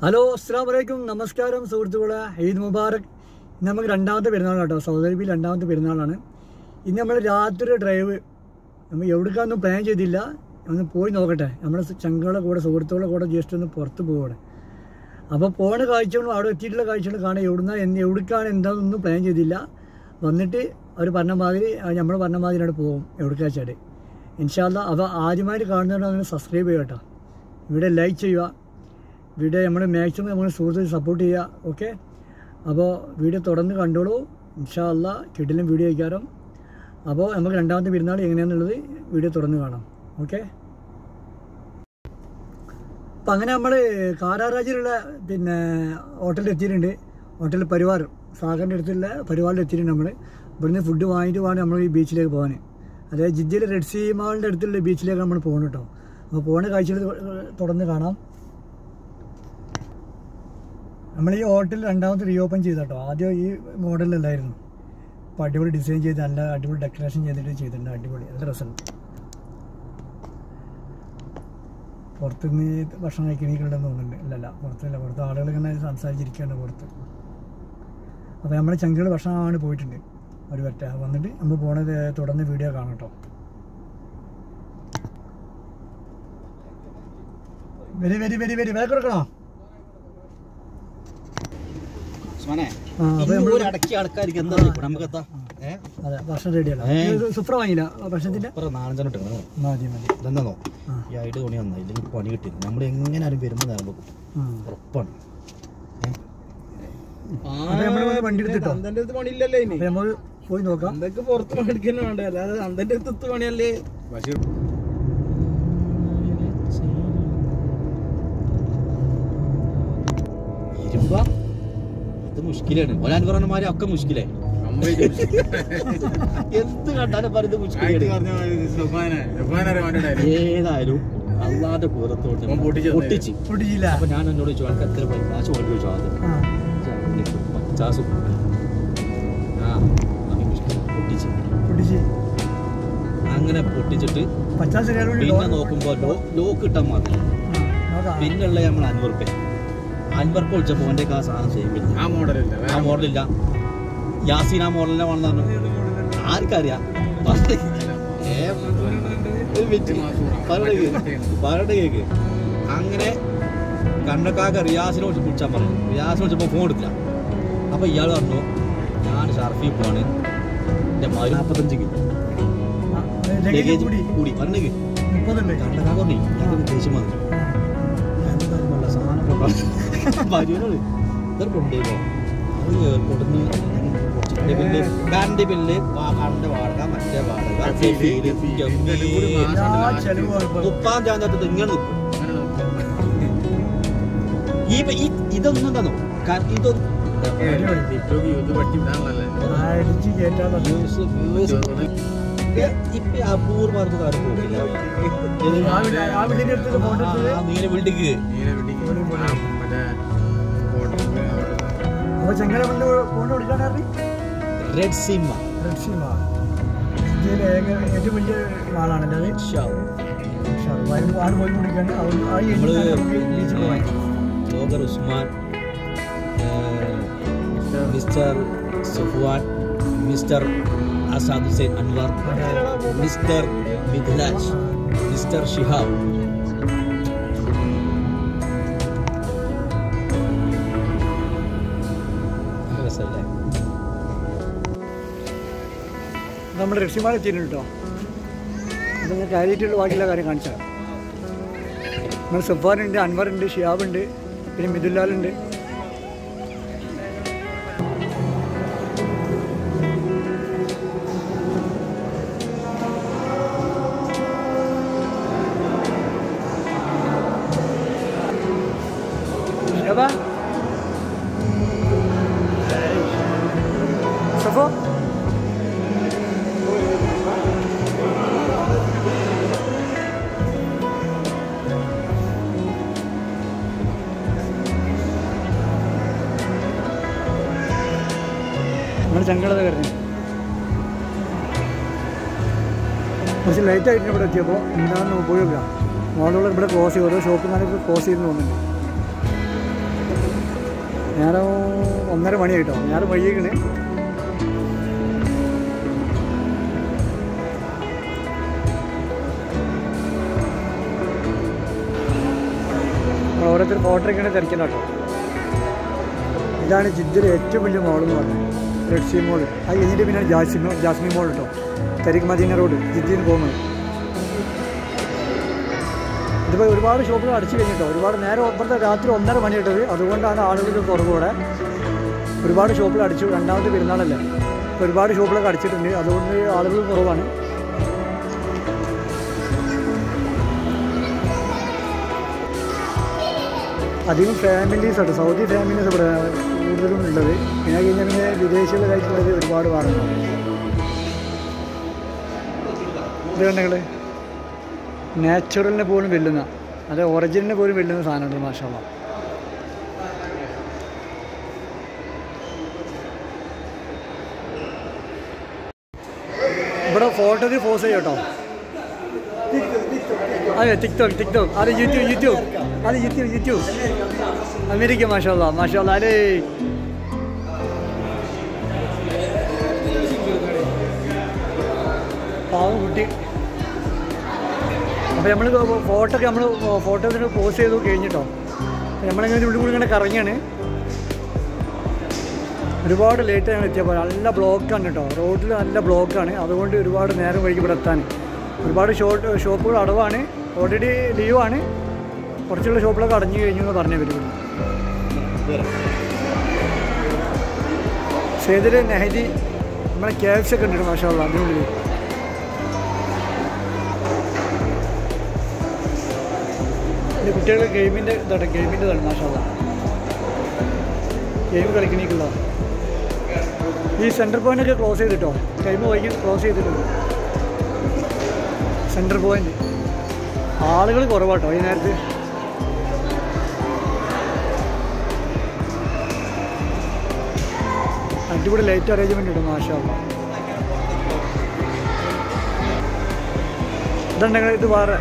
Hello അസ്സാം വലൈക്കും നമസ്കാരം സുഹൃത്തുക്കളെ ഈദ് മുബാറക് ഇന്ന് നമുക്ക് രണ്ടാമത്തെ പെരുന്നാൾ കേട്ടോ സൗദി അറേബ്യയിൽ രണ്ടാമത്തെ പെരുന്നാളാണ് ഇന്ന് നമ്മൾ രാത്രി ഡ്രൈവ് നമ്മൾ എവിടേക്കാന്നും പ്ലാൻ ചെയ്തില്ല ഒന്ന് പോയി നോക്കട്ടെ നമ്മുടെ ചങ്കുകളുടെ കൂടെ സുഹൃത്തുക്കളുടെ കൂടെ ജസ്റ്റ് ഒന്ന് പുറത്ത് പോകണം അപ്പോൾ പോണ കാഴ്ചകളും അവിടെ എത്തിയിട്ടുള്ള കാഴ്ചകൾ കാണാൻ എവിടുന്ന എന്ത് എവിടേക്കാണ് എന്താണെന്നൊന്നും പ്ലാൻ ചെയ്തില്ല വന്നിട്ട് അവർ പറഞ്ഞ മാതിരി നമ്മൾ പറഞ്ഞ മാതിരി അവിടെ പോകും എവിടേക്കാ വെച്ചാൽ ഇൻഷാല്ല അപ്പോൾ ആദ്യമായിട്ട് കാണുന്നവരാണെങ്കിൽ സബ്സ്ക്രൈബ് ചെയ്യുക കേട്ടോ ഇവിടെ ലൈക്ക് ചെയ്യുക വീഡിയോ നമ്മൾ മാക്സിമം നമ്മൾ സുഹൃത്തുക്കൾ സപ്പോർട്ട് ചെയ്യുക ഓക്കെ അപ്പോൾ വീഡിയോ തുടർന്ന് കണ്ടോളൂ ഇൻഷാ അല്ല കിടിലും വീഡിയോ അയക്കാറും അപ്പോൾ നമുക്ക് രണ്ടാമത്തെ പെരുന്നാൾ എങ്ങനെയാണെന്നുള്ളത് വീഡിയോ തുറന്ന് കാണാം ഓക്കെ അപ്പം അങ്ങനെ നമ്മൾ കാരാരാജിലുള്ള പിന്നെ ഹോട്ടലിൽ എത്തിയിട്ടുണ്ട് ഹോട്ടൽ പരിവാർ സാഗറിൻ്റെ അടുത്തുള്ള പരിവാറിൽ എത്തിയിട്ടുണ്ട് നമ്മൾ ഇവിടുന്ന് ഫുഡ് വാങ്ങിയിട്ട് വേണം നമ്മൾ ഈ ബീച്ചിലേക്ക് പോകാൻ അതായത് ജിദ്ദയിൽ റെഡ് സീ മാളിൻ്റെ അടുത്തുള്ള ബീച്ചിലേക്ക് നമ്മൾ പോകണം കേട്ടോ അപ്പോൾ പോകുന്ന കാഴ്ചകൾ തുടർന്ന് കാണാം നമ്മൾ ഈ ഹോട്ടൽ രണ്ടാമത് റീഓപ്പൺ ചെയ്ത കേട്ടോ ആദ്യം ഈ മോഡലല്ലായിരുന്നു അപ്പോൾ അടിപൊളി ഡിസൈൻ ചെയ്ത് നല്ല അടിപൊളി ഡെക്കറേഷൻ ചെയ്തിട്ട് ചെയ്തിട്ടുണ്ട് അടിപൊളി നല്ല രസമുണ്ട് പുറത്തുനിന്ന് ഭക്ഷണം കഴിക്കണീക്കുണ്ടെന്ന് തോന്നുന്നുണ്ട് ഇല്ലല്ല പുറത്തല്ല പുറത്ത് ആളുകൾ ഇങ്ങനെ സംസാരിച്ചിരിക്കുകയാണ് പുറത്ത് അപ്പോൾ നമ്മുടെ ചങ്കുകൾ ഭക്ഷണമാണ് പോയിട്ടുണ്ട് ഒരു പറ്റ വന്നിട്ട് നമ്മൾ പോണത് തുടർന്ന് വീഡിയോ കാണാം കേട്ടോ വരി വരി വരി വരി വില കൊടുക്കണോ ഉസ്മാനെ, ആ അപ്പോൾ ഈ നമ്മൾ ഒരു അടക്കി ആൾക്കാർക്ക് എന്താ ഇപ്പൊ നമുക്കെത്താ ഏ? അതെ ഭക്ഷണം റെഡിയല്ല ഏ. സുഫ്ര വാങ്ങിയില്ല ഭക്ഷണത്തിന്റെ ഇപ്പറ നാലഞ്ചെണ്ണം ഇട്ടിരുന്നു. മതി മതി ഇതെന്താന്നോ ആ. ഈ ആയിട്ട് തോണി വന്നാ ഇല്ലെങ്കിൽ പണി കിട്ടി നമ്മൾ എങ്ങനെയാലും വരുമ്പോ നേരം വെക്കും ആ. ഉറപ്പാണ് ഏ? അപ്പൊ നമ്മള് വന്ന് വണ്ടി എടുത്തിട്ടോ അന്തന്റെ അടുത്ത് പണിയില്ലല്ലേ ഇനി അപ്പൊ നമ്മൾ പോയി നോക്കാം അന്തൊക്കെ പുറത്ത് പണിക്കുന്ന വേണ്ട അല്ലാതെ അന്തന്റെ അടുത്ത് പണിയല്ലേ ബഷീർ ഇരുമ്പാ ഇത് മുഷ്കിലാണ് ഒരാൻ പറഞ്ഞമാര് ഒക്കെ മുഷ്കിലേ എന്ത് കണ്ടാലും പറയുന്നത് മുഷ്കിലാണ് ഏതായാലും അള്ളാന്റെ പൂരത്തോട്ട് അവൻ പൊട്ടിച്ചത് പൊട്ടിച്ച് പൊട്ടിച്ചില്ല അപ്പൊ ഞാൻ എന്നോട് ചോദിച്ചു ആൾക്ക് എത്ര പൈസ കാശ് വേണ്ടി ചോദിച്ചു ആദ്യം ആ. പച്ചാസ് ആ അത് മുഷ്കില പൊട്ടിച്ച് പൊട്ടിച്ച് അങ്ങനെ പൊട്ടിച്ചിട്ട് പച്ചാസ് റിയാൽ വേണ്ടി പിന്നെ ലോൺ- നോക്കുമ്പോ ലോ ലോക്ക് ഇട്ടാൽ മാത്രം ആ, നോക്കാം. പിന്നുള്ള നമ്മൾ അൻവർ പേ അൻവർ പേ വിളിച്ചപ്പോ ഓന്റെ ആ സാധനം ചെയ്യില്ല ആ മോഡലല്ല ആ മോഡലില്ല യാസീൻ ആ മോഡലിനെ വേണമെന്ന് പറഞ്ഞു ആർക്കറിയാം ഏ, ഒരു മിനിറ്റ്. പറയണ കേക്ക്. പറയണ കേക്ക് അങ്ങനെ കണ്ടക്കാക്ക റിയാസിനെ വിളിച്ച് വിളിച്ചാൽ പറഞ്ഞു റിയാസിനെ വിളിച്ചപ്പോൾ ഫോൺ എടുത്തില്ല അപ്പൊ ഇയാൾ പറഞ്ഞു ഞാൻ ഷർഫി പോവാണ് എന്റെ മരു നാൽപ്പത്തഞ്ച് കിലോ ആ, ലഗേജ് ലഗേജ് കൂടി കൂടി പറഞ്ഞു മുപ്പതുണ്ട് കണ്ടക്കാക്ക പറഞ്ഞു ഞാൻ ദേഷ്യം വന്നു എന്തായാലും വല്ല സാധനം കൊണ്ടുപോകാം മരുവിനോട് ഇതൊരു കൊണ്ടുപോയിക്കോ അത് എയർപോർട്ടിൽ നിന്ന് കുറച്ചിട്ട് ബില്ല് കറണ്ട് ബില്ല് കറണ്ട് വാടക മറ്റേ വാടക ഫീല്, ഗംഭീര. എല്ലാ ചെലവും ഇപ്പൊ. മുപ്പാം തീയതി തൊട്ട് ഇങ്ങനെ നിൽക്കും ഈ ഈ ഇതൊന്നും തന്നോ കാരണം ഇതൊന്നും യൂത്ത് പഠിച്ചിട്ടാണല്ലേ അടിച്ച് കേറ്റാതെ യൂസ് യൂസ് ഇപ്പൊ അപൂർവമാർക്ക് കാര്യം പോകില്ല ആ വീട് ആ വീടിന്റെ അടുത്ത് ഫോട്ടോ എടുത്തത് ആ നീല ബിൽഡിങ് നീല വെഡിങ് മറ്റേ ഹോട്ടലിൽ അവിടെ അപ്പൊ ചെങ്കല കൊണ്ട് ഫോട്ടോ കൊടുക്കാൻ അറിയാം റെഡ് സിമ്മ റെഡ്സിമ ഇന്ത്യയിലെ ഏക ഏറ്റവും വലിയ മാളാണല്ലോ അത് ആണ് പോയി കൊടുക്കാണ്ട് ആ നമ്മള് ഏരിയയിൽ നമുക്ക് ബീച്ചിൽ പോകാൻ ലോകർ Usman mister Sufwan mister Asad Hussain Anwar mister Mithilaj mister Shihab നല്ല രസമല്ലേ നമ്മൾ റഷ്യമാൾ എത്തിയിട്ടുണ്ട് കേട്ടോ അതങ്ങനെ കാര്യമായിട്ടുള്ള ബാക്കിയുള്ള കാര്യം കാണിച്ചാൽ നമ്മൾ സഫാറുണ്ട് അൻവറുണ്ട് ഷിയാബുണ്ട് പിന്നെ മിഥുലാലുണ്ട് ഷിയാബ സഫോ നമ്മൾ ചങ്കളത വരുന്നത് കുറച്ച് ലേറ്റ് ആയിട്ട് ഇവിടെ എത്തിയപ്പോൾ എന്താണെന്ന് പോയി നോക്കാം മോളുകൾ ഇവിടെ ക്രോസ് ചെയ്യും ഓരോ ഷോപ്പിൽ നിന്നാണ് ക്രോസ് ചെയ്തെന്ന് തോന്നുന്നുണ്ട് നേരം ഒന്നര മണി കേട്ടോ നേരം വൈകിക്കണ് ഓരോരുത്തർ ഫോട്ടോ എടുക്കണേ തിരക്കില്ല കേട്ടോ ഇതാണ് ജിദ്ദിലെ ഏറ്റവും വലിയ മോൾ എന്ന് പറഞ്ഞത് റെഡ് സീ മോൾ അത് കഴിഞ്ഞിട്ട് പിന്നെ ജാസ്മി ജാസ്മി മോൾ കേട്ടോ തരിക് മദീന റോഡ് ജിദ്ദിന്ന് പോകുന്നത് ഇതിപ്പോൾ ഒരുപാട് ഷോപ്പുകൾ അടച്ചു കഴിഞ്ഞിട്ടോ ഒരുപാട് നേരെ ഇപ്പോഴത്തെ രാത്രി ഒന്നര മണി ഇട്ടത് അതുകൊണ്ടാണ് ആളുകൾക്ക് കുറവ് ഇവിടെ ഒരുപാട് ഷോപ്പുകൾ അടിച്ചു രണ്ടാമത്തെ പെരുന്നാളല്ലേ ഇപ്പോൾ ഒരുപാട് ഷോപ്പുകളൊക്കെ അടിച്ചിട്ടുണ്ട് അതുകൊണ്ട് ആളുകൾ കുറവാണ് അധികം ഫാമിലീസ് ആണ് സൗദി ഫാമിലീസ് ഇവിടെ കൂടുതലും ഉള്ളത് പിന്നെ അത് കഴിഞ്ഞാൽ പിന്നെ വിദേശികളായിട്ടുള്ളത് ഒരുപാട് ഭാഗങ്ങളുണ്ട് ഇത് കണ്ടങ്ങൾ നാച്ചുറലിനെ പോലും വെല്ലുന്ന അത് ഒറിജിനലിനെ പോലും വെല്ലുന്ന സാധനമുണ്ട് മാഷാള്ള ഇവിടെ ഫോട്ടോയിൽ പോസ് ചെയ്യും കേട്ടോ അതെ ടിക്ടോക്ക് ടിക്ടോക്ക് അത് യൂട്യൂബ് യൂട്യൂബ് അത് യൂട്യൂബ് യൂട്യൂബ് അമേരിക്ക മാഷാല്ല മാഷാല്ല അല്ലേ പാവം കുട്ടി അപ്പോൾ നമ്മൾ ഫോട്ടോ ഒക്കെ നമ്മൾ ഫോട്ടോസിന് പോസ്റ്റ് ചെയ്തു കഴിഞ്ഞിട്ടോ നമ്മളിങ്ങനെ ഉള്ളിൽ കൂടി ഇങ്ങനെ കറങ്ങിയാണ് ഒരുപാട് ലേറ്റ് ആണ് എത്തിയപ്പോൾ നല്ല ബ്ലോക്കാണ് കേട്ടോ റോഡിൽ നല്ല ബ്ലോക്കാണ് അതുകൊണ്ട് ഒരുപാട് നേരം വൈകി ഇവിടെ എത്താൻ ഒരുപാട് ഷോട്ട് ഷോപ്പുകൾ അടവാണ് ഓൾറെഡി ലീവാണ് കുറച്ചുള്ള ഷോപ്പിലൊക്കെ അടഞ്ഞു കഴിഞ്ഞു എന്ന് പറഞ്ഞു വരും സേതിൽ നെഹദി നമ്മളെ ക്യാബ്സ് ഒക്കെ ഉണ്ട് മാഷാള്ള അതിനുള്ളിൽ പിന്നെ കുട്ടികൾ ഗെയിമിൻ്റെ ഇതാണ് ഗെയിമിൻ്റെ ഇതാണ് മാഷാള്ള ഗെയിം കളിക്കണേക്കുള്ള ഈ സെൻറ്റർ പോയിന്റ് ഒക്കെ ക്ലോസ് ചെയ്തിട്ടോ ടൈം വൈകി ക്ലോസ് ചെയ്തിട്ടുണ്ട് സെൻറ്റർ പോയിന്റ് ആളുകൾ കുറവാട്ടോ ഈ നേരത്ത് അടിപൊളി ലൈറ്റ് അറേഞ്ച്മെന്റ് ഉണ്ട് മാഷാള്ള ഇതുണ്ടെങ്കിൽ ഇത് വേറെ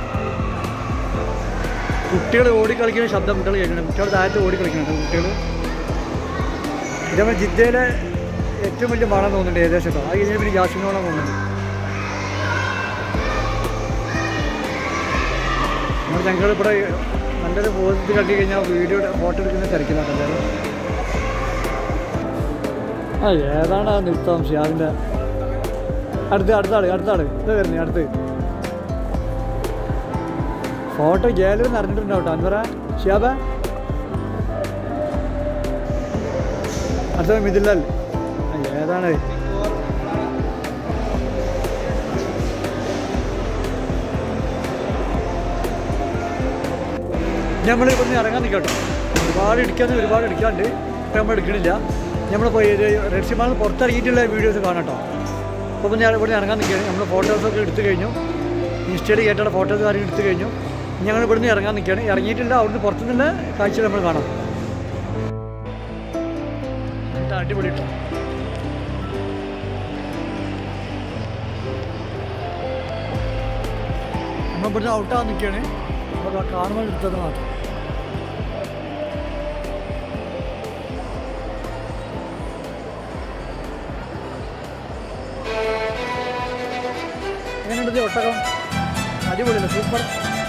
കുട്ടികൾ ഓടിക്കളിക്കുന്ന ശബ്ദം കുട്ടികൾ കേൾക്കണം കുട്ടികൾ താഴത്ത് ഓടിക്കളിക്കുന്നുണ്ട് കുട്ടികൾ ഇതേപോലെ ജിദ്ദയിലെ ഏറ്റവും വലിയ മണം തോന്നുന്നുണ്ട് ഏകദേശം കേട്ടോ അത് കഴിഞ്ഞാൽ പിന്നെ ജാസ്മിനോളം തോന്നുന്നുണ്ട് നമ്മൾ ഞങ്ങൾ ഇവിടെ നല്ലൊരു പോസ്റ്റ് കട്ടി കഴിഞ്ഞാൽ വീഡിയോ ഫോട്ടോ എടുക്കുന്ന തിരക്കിലാണ് എല്ലാവരും ആ ഏതാണ് ആ നൃത്തം ഷിയാദിൻ്റെ അടുത്ത് അടുത്ത ആള് അടുത്ത ആള് ഇത് വരുന്നേ അടുത്ത് ഫോട്ടോ ഗാലറി നിറഞ്ഞിട്ടുണ്ടാവും കേട്ടോ അൻവറ ഷിയാബ അടുത്ത മിഥുലാൽ ആ, ഏതാണ് നമ്മൾ ഇവിടുന്ന് ഇറങ്ങാൻ നിൽക്കട്ടോ ഒരുപാട് ഇടിക്കാന്ന് ഒരുപാട് ഇടിക്കാണ്ട് ഇപ്പം നമ്മൾ എടുക്കണില്ല നമ്മൾ റെഡ് സിമാളിൽ പുറത്തിറങ്ങിയിട്ടുള്ള വീഡിയോസ് കാണാം കേട്ടോ അപ്പോൾ ഞാൻ ഇവിടെ ഇറങ്ങാൻ നിൽക്കുകയാണ് നമ്മൾ ഫോട്ടോസൊക്കെ എടുത്തു കഴിഞ്ഞു ഇൻസ്റ്റയിൽ കയറ്റുള്ള ഫോട്ടോസ് കാര്യം എടുത്തു കഴിഞ്ഞു ഞങ്ങൾ ഇവിടുന്ന് ഇറങ്ങാൻ നിൽക്കുകയാണ് ഇറങ്ങിയിട്ടില്ല അവിടുന്ന് പുറത്തുനിന്നുള്ള കാഴ്ച നമ്മൾ കാണാം എന്താ അടിപൊളി കേട്ടോ നമ്മൾ ഇവിടുന്ന് ഔട്ടാകാൻ നിൽക്കുകയാണ് അപ്പോൾ കാണുമ്പോൾ എടുത്തത് മാത്രം എങ്ങനെയുണ്ട് ഇത് ഒട്ടകം അടിപൊളിയല്ലേ സൂപ്പർ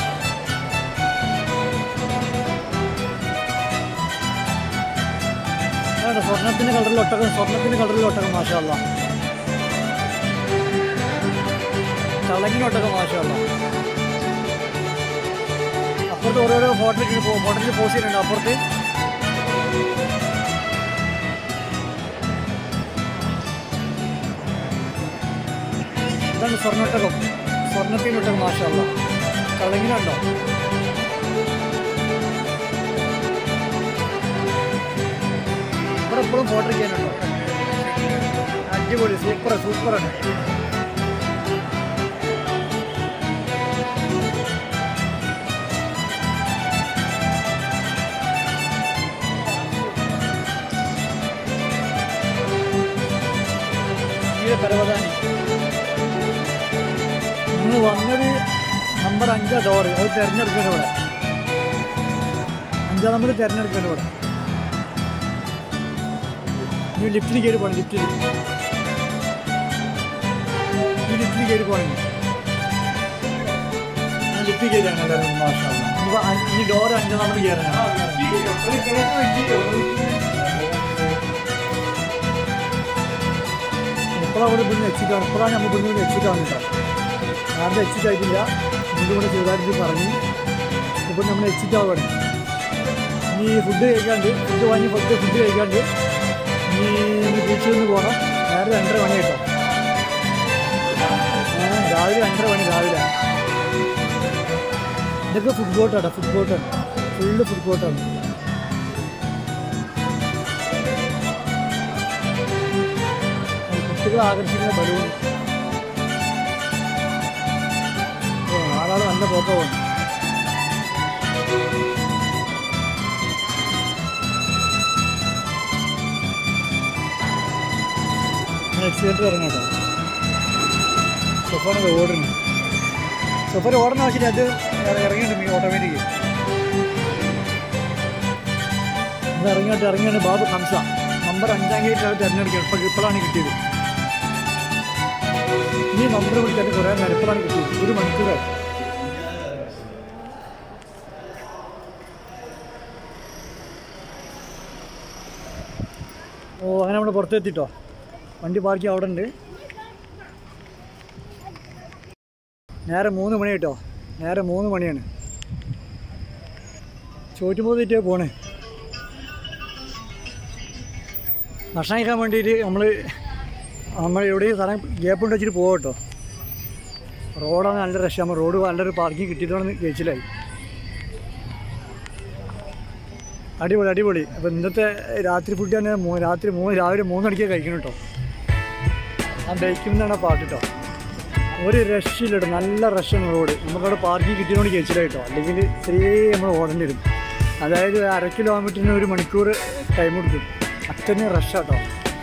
അതാണ് സ്വർണത്തിൻ്റെ കളറിൽ ഒട്ടകം സ്വർണത്തിൻ്റെ കളറിൽ ഒട്ടകം മാഷല്ല ചളങ്ങിന് ഒട്ടകം മാഷല്ല അപ്പുറത്ത് ഓരോരോ ഫോട്ടോയ്ക്ക് ഫോട്ടോയ്ക്ക് പോസ്റ്റ് ചെയ്യുന്നുണ്ട് അപ്പുറത്ത് ഇതാണ് സ്വർണ്ണൊട്ടകം സ്വർണ്ണത്തിൻ്റെ ഒട്ടകം മാഷല്ല കളങ്ങിനുണ്ടോ ഇവിടെ എപ്പോഴും ഫോട്ടോ ചെയ്യാനുണ്ടോ അടിപൊളി സൂപ്പർ സൂപ്പറാണ് ഈ പരവതാനി നിങ്ങൾ വന്നത് നമ്പർ അഞ്ചാ ഡോറ് അത് തിരഞ്ഞെടുക്കണം ഇവിടെ അഞ്ചാം നമ്പർ തിരഞ്ഞെടുക്കണം ഇവിടെ നീ ലിഫ്റ്റിൽ കയറി പോകണം ലിഫ്റ്റിൽ ഈ ലിഫ്റ്റിൽ കയറി പോകണം ഞാൻ ലിഫ്റ്റിൽ കയറിയാണ് എല്ലാവരും മാഷാ അല്ലാ. ഇനി വാ, അ- ഇനി ഡോർ അഞ്ച് നമ്മൾ കയറാനാണ് എപ്പോഴാണ് അവിടെ ഇവിടുന്ന് എക്സിറ്റ് എപ്പോഴാണ് നമ്മൾ ഇവിടുന്ന് എക്സിറ്റ് ആവുന്നത് ആരുടെ എക്സിറ്റ് ആയിട്ടില്ല മുന്നോട്ട് കൂടെ ചെറുതായിട്ട് പറഞ്ഞു ഇപ്പോൾ നമ്മൾ എക്സിറ്റ് ആവുകയാണ് ഇനി ഫുഡ് കഴിക്കാണ്ട് ഫുഡ് വാങ്ങി ഫുഡ് ഫുഡ് കഴിക്കാണ്ട് ഇനി ഇനി ബീച്ചിൽ നിന്ന് പോകണം നേരെ രണ്ടര മണി കേട്ടോ ഏ, രാവിലെ രണ്ടര മണി രാവിലെ ഇതൊക്കെ ഫുഡ് കോർട്ടാണ് ഫുഡ് കോർട്ടാണ് ഫുള്ള് ഫുഡ് കോർട്ടാണ് കുട്ടികളെ ആകർഷിക്കുന്ന ബലൂൺ ആളാൾ നല്ല പോക്കമാണ് ആക്സിഡൻറ്റ് ഇറങ്ങാം കേട്ടോ സൊഫാണ് ഓടുന്നു സൊഫർ ഓടുന്ന ആവശ്യമില്ല അത് ഇറങ്ങിയിട്ടുണ്ട് ഓട്ടോമാറ്റിക് ഇത് ഇറങ്ങിയിട്ട് ഇറങ്ങിയാണ് ബാബു ഹംസ നമ്പർ അഞ്ചാം ഗേറ്റിലാണ് തിരഞ്ഞെടുക്കുക ഇപ്പം ഇപ്പോഴാണ് കിട്ടിയത് ഈ നമ്പർ വിളിക്കാൻ കുറേ നേരം ഇപ്പോഴാണ് കിട്ടിയത് ഒരു മണിക്കൂറായി ഓ അങ്ങനെ നമ്മൾ പുറത്തെത്തിട്ടോ വണ്ടി പാർക്ക് അവിടെ ഉണ്ട് നേരെ മൂന്ന് മണി കേട്ടോ നേരെ മൂന്ന് മണിയാണ് ചോറ്റുമ്പോൾ തെറ്റിയാ പോണേ ഭക്ഷണം കഴിക്കാൻ വേണ്ടിയിട്ട് നമ്മൾ നമ്മൾ എവിടെയും സ്ഥലം ഗ്യാപ്പ് ഉണ്ട് വെച്ചിട്ട് പോകാം കേട്ടോ റോഡാണ് നല്ല രക്ഷ നമ്മൾ റോഡ് നല്ലൊരു പാർക്കിംഗ് കിട്ടിയിട്ടാണ് കഴിച്ചിലായി അടിപൊളി അടിപൊളി അപ്പോൾ ഇന്നത്തെ രാത്രി ഫുഡ് തന്നെ മൂ- രാത്രി മൂന്ന് രാവിലെ മൂന്നണിക്ക് കഴിക്കണം കേട്ടോ ആ ബൈക്കിൽ നിന്നാണ് ആ പാട്ട് കേട്ടോ ഒരു രക്ഷയില്ല കേട്ടോ നല്ല റഷാണ് റോഡ് നമുക്കവിടെ പാർക്കിംഗ് കിട്ടിയതുകൊണ്ട് കഴിച്ചില്ല കേട്ടോ അല്ലെങ്കിൽ ഇത്രയും നമ്മൾ ഓടേണ്ടി വരും അതായത് അര കിലോമീറ്ററിന് ഒരു മണിക്കൂർ ടൈം എടുക്കും അത്രയും റഷാട്ടോ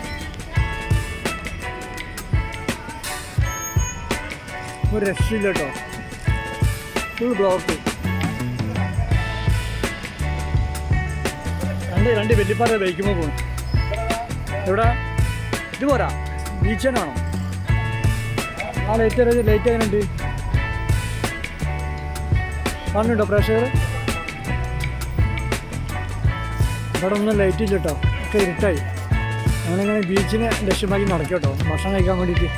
ഒരു രക്ഷയില്ല കേട്ടോ ഫുൾ ബ്ലോക്ക് രണ്ട് രണ്ട് വെല്ലിപ്പാറ ബൈക്കുമ്പോൾ പോകണം എവിടെ ഇത് പോരാ ബീച്ച് തന്നെ ആണോ ആ ലൈറ്റ് ലൈറ്റ് എങ്ങനെയുണ്ട് കാണുന്നുണ്ടോ പ്രേക്ഷകർ ഇവിടെ ഒന്നും ലൈറ്റ് ഇല്ല കേട്ടോ ഒക്കെ ഇരുട്ടായി ഞങ്ങളിങ്ങനെ ബീച്ചിനെ ലക്ഷ്യമാക്കി നടക്കും കേട്ടോ ഭക്ഷണം കഴിക്കാൻ വേണ്ടിയിട്ട്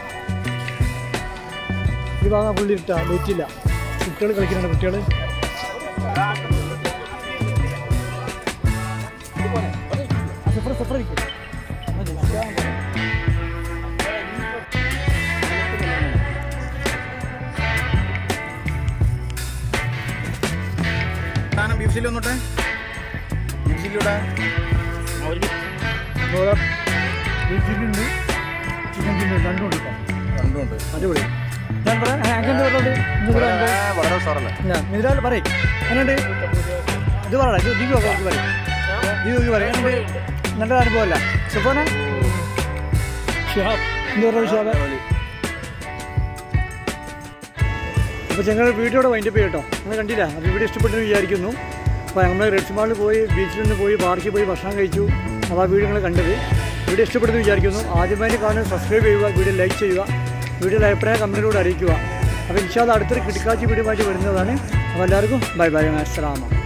ഈ ഭാഗം ഫുള്ളി ഇരുട്ടാ ലൈറ്റ് ഇല്ല കുട്ടികൾ കളിക്കുന്നുണ്ട് കുട്ടികൾ സെപ്പറ സെപ്പറ ഇരിക്കും സാധനം ബീഫ് ചില്ലി ഒന്നോട്ടെ ബീഫ് ചില്ലിയുടെ ഇവിടെ ബീഫ് ചില്ലി ഉണ്ട് ചിക്കൻ ചില്ലി ഉണ്ട് രണ്ടും ഉണ്ട് കേട്ടോ രണ്ടുമുണ്ട് അടിപൊളി ഞാൻ പറയാം അങ്ങനെ പറഞ്ഞോണ്ട് ഇന്ന് ഇവിടെ ഉണ്ട്. വളരെ ഉഷാറല്ലേ ഇല്ല മിഥുലാൽ പറയും എന്നുണ്ട് ഇത് പറയടാ ഇത് ദിവ്യ ഇത് പറയും ദിവ്യ ഇത് പറയും എന്നുണ്ട് നല്ല അനുഭവമല്ല സുഫോന ഷിഹാബ് എന്ത് പറഞ്ഞു ഷിഹാബ് അപ്പോൾ ഞങ്ങൾ വീഡിയോടെ വൈൻഡപ്പ് ചെയ്യട്ടോ നിങ്ങൾ കണ്ടില്ല അപ്പോൾ വീഡിയോ ഇഷ്ടപ്പെട്ടെന്ന് വിചാരിക്കുന്നു അപ്പോൾ നമ്മൾ റെഡ് മാളിൽ പോയി ബീച്ചിൽ നിന്ന് പോയി പാർക്കിൽ പോയി ഭക്ഷണം കഴിച്ചു അപ്പോൾ ആ വീഡിയോ നിങ്ങൾ കണ്ടത് വീഡിയോ ഇഷ്ടപ്പെട്ടെന്ന് വിചാരിക്കുന്നു ആദ്യമായിട്ട് കാണാൻ സബ്സ്ക്രൈബ് ചെയ്യുക വീഡിയോ ലൈക്ക് ചെയ്യുക വീഡിയോയുടെ അഭിപ്രായം കമൻറ്റിലൂടെ അറിയിക്കുക അപ്പോൾ ഇൻഷാല്ല അടുത്തൊരു കിടക്കാച്ചി വീഡിയോ ആയിട്ട് വരുന്നതാണ് അപ്പോൾ എല്ലാവർക്കും ബൈ ബൈ അസ്സലാമ